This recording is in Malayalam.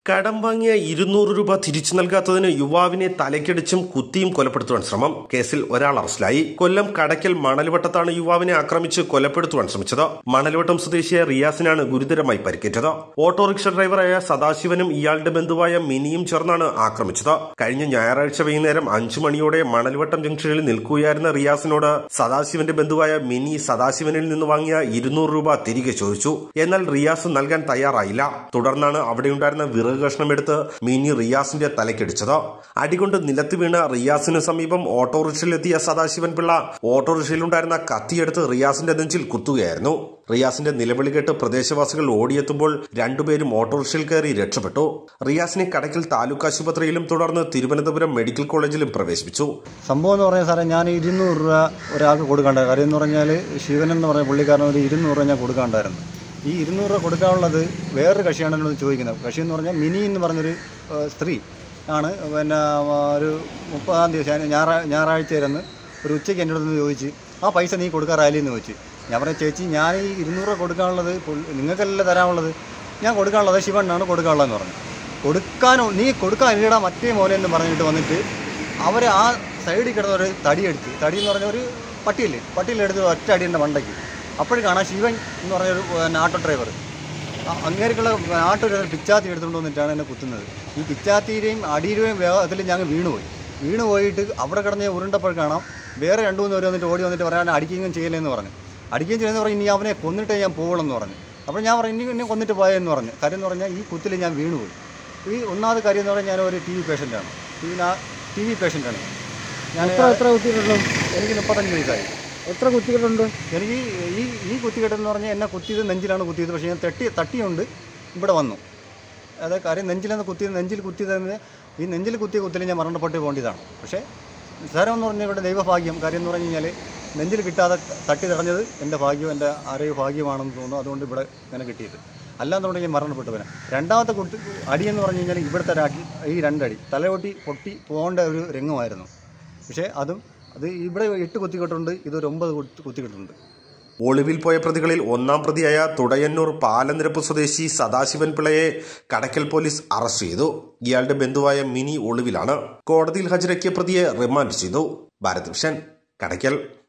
കടം വാങ്ങിയ ഇരുന്നൂറ് രൂപ തിരിച്ചു നൽകാത്തതിന് യുവാവിനെ തലക്കടിച്ചും കുത്തിയും കൊലപ്പെടുത്തുവാൻ ശ്രമം കേസിൽ ഒരാൾ അറസ്റ്റിലായി കൊല്ലം കടയ്ക്കൽ മണൽവട്ടത്താണ് യുവാവിനെ ആക്രമിച്ച് കൊലപ്പെടുത്തുവാൻ ശ്രമിച്ചത് മണൽവട്ടം സ്വദേശിയായ റിയാസിനാണ് ഗുരുതരമായി പരിക്കേറ്റത് ഓട്ടോറിക്ഷ ഡ്രൈവറായ സദാശിവനും ഇയാളുടെ ബന്ധുവായ മിനിയും ചേർന്നാണ് ആക്രമിച്ചത് കഴിഞ്ഞ ഞായറാഴ്ച വൈകുന്നേരം അഞ്ചു മണിയോടെ മണൽവട്ടം ജംഗ്ഷനിൽ നിൽക്കുകയായിരുന്ന റിയാസിനോട് സദാശിവന്റെ ബന്ധുവായ മിനി സദാശിവനിൽ നിന്ന് വാങ്ങിയ ഇരുന്നൂറ് രൂപ തിരികെ ചോദിച്ചു എന്നാൽ റിയാസ് നൽകാൻ തയ്യാറായില്ല തുടർന്നാണ് അവിടെയുണ്ടായിരുന്ന വിറക് കഷ്ണം എടുത്ത് മിനി റിയാസിന്റെ തലക്കടിച്ചത് അടികൊണ്ട് നിലത്ത് വീണ റിയാസിന് സമീപം ഓട്ടോറിക്ഷയിലെത്തിയ സദാശിവൻ പിള്ള ഓട്ടോറിക്ഷയിലുണ്ടായിരുന്ന കത്തിയെടുത്ത് റിയാസിന്റെ നെഞ്ചിൽ കുത്തുകയായിരുന്നു റിയാസിന്റെ നിലവിളി കേട്ട് പ്രദേശവാസികൾ ഓടിയെത്തുമ്പോൾ രണ്ടുപേരും ഓട്ടോറിക്ഷയിൽ കയറി രക്ഷപ്പെട്ടു റിയാസിനെ കടയ്ക്കൽ താലൂക്ക് ആശുപത്രിയിലും തുടർന്ന് തിരുവനന്തപുരം മെഡിക്കൽ കോളേജിലും പ്രവേശിപ്പിച്ചു സംഭവം എന്ന് പറഞ്ഞാൽ സാറേ ഞാൻ ഇരുന്നൂറ് രൂപ ഒരാൾക്ക് കൊടുക്കാണ്ടായിരുന്നു കാര്യം എന്ന് പറഞ്ഞാൽ ശിവൻ എന്ന് പറഞ്ഞ പുള്ളിക്കാരൻ ഒരു ഇരുന്നൂറ് രൂപ ഞാൻ കൊടുക്കാണ്ടായിരുന്നു ഈ ഇരുന്നൂറ് രൂപ കൊടുക്കാനുള്ളത് വേറൊരു കക്ഷിയാണ് എന്നോട് ചോദിക്കുന്നത് കക്ഷി എന്ന് പറഞ്ഞാൽ മിനി എന്ന് പറഞ്ഞൊരു ഏഹ്, സ്ത്രീ ആണ് പിന്നെ ആ, ഒരു മുപ്പതാം തീയതി ശനി- ഞായറാ ഞായറാഴ്ചയായിരുന്നു ഒരു ഉച്ചയ്ക്ക് എൻ്റെ അടുത്ത് ചോദിച്ച് ആ പൈസ നീ കൊടുക്കാറായില്ലേ എന്ന് ചോദിച്ചു ഞാൻ പറഞ്ഞു ചേച്ചി ഞാൻ ഈ ഇരുന്നൂറ് രൂപ കൊടുക്കാനുള്ളത് പുള്ളി- നിങ്ങൾക്കല്ലേ തരാനുള്ളത് ഞാൻ കൊടുക്കാനുള്ളത് ശിവണ്ണാണ് കൊടുക്കാനുള്ളതെന്ന് പറഞ്ഞു കൊടുക്കാനോ നീ കൊടുക്കാൻ ഇല്ലടാ മറ്റേ മോനെ എന്ന് പറഞ്ഞിട്ട് വന്നിട്ട് അവർ ആ സൈഡിൽ കിടന്ന ഒരു തടിയെടുത്ത് തടി എന്ന് പറഞ്ഞ ഒരു പട്ടിയില്ലേ പട്ടിയിലെടുത്ത് ഒറ്റ അടി എൻ്റെ മണ്ടയ്ക്ക് അപ്പോഴും കാണാം ശിവൻ എന്ന് പറഞ്ഞൊരു പിന്നെ ആട്ടോ ഡ്രൈവർ അങ്ങേക്കുള്ള ആട്ടോ ഡ്രൈവർ പിച്ചാത്തി എടുത്തുകൊണ്ട് വന്നിട്ടാണ് എന്നെ കുത്തുന്നത് ഈ പിച്ചാത്തിയുടെയും അടിയുടെയും വേഗത്തിൽ ഞങ്ങൾ വീണുപോയി വീണ് പോയിട്ട് അവിടെ കിടന്ന് ഞാൻ ഉരുണ്ടപ്പോൾ കാണാം വേറെ രണ്ട് മൂന്ന് പേര് വന്നിട്ട് ഓടി വന്നിട്ട് പറയാൻ അടിക്കുകയും ചെയ്യലെന്ന് പറഞ്ഞു അടിക്കുകയും ചെയ്യുന്നത് പറഞ്ഞ് ഇനി അവനെ കൊന്നിട്ടേ ഞാൻ പോകുള്ളെന്ന് പറഞ്ഞു അപ്പോൾ ഞാൻ പറഞ്ഞു ഇനി എന്നെ കൊന്നിട്ട് പോയെന്ന് പറഞ്ഞു കാര്യം എന്ന് പറഞ്ഞാൽ ഈ കുത്തിൽ ഞാൻ വീണുപോയി ഈ ഒന്നാമത് കാര്യം എന്ന് പറഞ്ഞാൽ ഞാൻ ഒരു ടി വി പേഷ്യൻ്റാണ് ടി വി ടി വി പേഷ്യൻ്റാണ് ഞാൻ എത്ര എത്ര കുത്തിയിട്ടുണ്ട് എനിക്ക് മുപ്പത്തഞ്ച് വയസ്സായി എത്ര കുത്തിയിട്ടുണ്ട് എനിക്ക് ഈ ഈ കുത്തിക്കെട്ടെന്ന് പറഞ്ഞാൽ എന്നെ കുത്തിയത് നെഞ്ചിലാണ് കുത്തിയത് പക്ഷേ ഞാൻ തട്ടി തട്ടിയുണ്ട് ഇവിടെ വന്നു അതായത് കാര്യം നെഞ്ചിലാണ് കുത്തിയത് നെഞ്ചിൽ കുത്തിയത് ഈ നെഞ്ചിൽ കുത്തിയ കുത്തിൽ ഞാൻ മരണപ്പെട്ട് പോകേണ്ടതാണ് പക്ഷേ നിസ്സാരം എന്ന് പറഞ്ഞാൽ ഇവിടെ ദൈവഭാഗ്യം കാര്യം എന്ന് പറഞ്ഞു കഴിഞ്ഞാൽ നെഞ്ചിൽ കിട്ടാതെ തട്ടി തടഞ്ഞത് എൻ്റെ ഭാഗ്യം എൻ്റെ ആരോഗ്യ ഭാഗ്യമാണെന്ന് തോന്നുന്നു അതുകൊണ്ട് ഇവിടെ ഇങ്ങനെ കിട്ടിയത് അല്ലാന്നുണ്ടെങ്കിൽ മരണപ്പെട്ടു പോരാ രണ്ടാമത്തെ കുട്ടി അടി എന്ന് പറഞ്ഞു കഴിഞ്ഞാൽ ഇവിടുത്തെ ഒരു അടി ഈ രണ്ടടി തലയൊട്ടി പൊട്ടി പോകേണ്ട ഒരു രംഗമായിരുന്നു പക്ഷേ അതും അത് ഇവിടെ എട്ട് കുത്തിക്കെട്ടുണ്ട് ഇതൊരു ഒമ്പത് കുത്തി- കുത്തിക്കെട്ടുണ്ട് ഒളിവിൽ പോയ പ്രതികളിൽ ഒന്നാം പ്രതിയായ തുടയന്നൂർ പാലനിരപ്പ് സ്വദേശി സദാശിവൻ പിള്ളയെ കടക്കൽ പോലീസ് അറസ്റ്റ് ചെയ്തു ഇയാളുടെ ബന്ധുവായ മിനി ഒളിവിലാണ് കോടതിയിൽ ഹാജരാക്കിയ പ്രതിയെ റിമാൻഡ് ചെയ്തു ഭാരത് വിഷൻ കടയ്ക്കൽ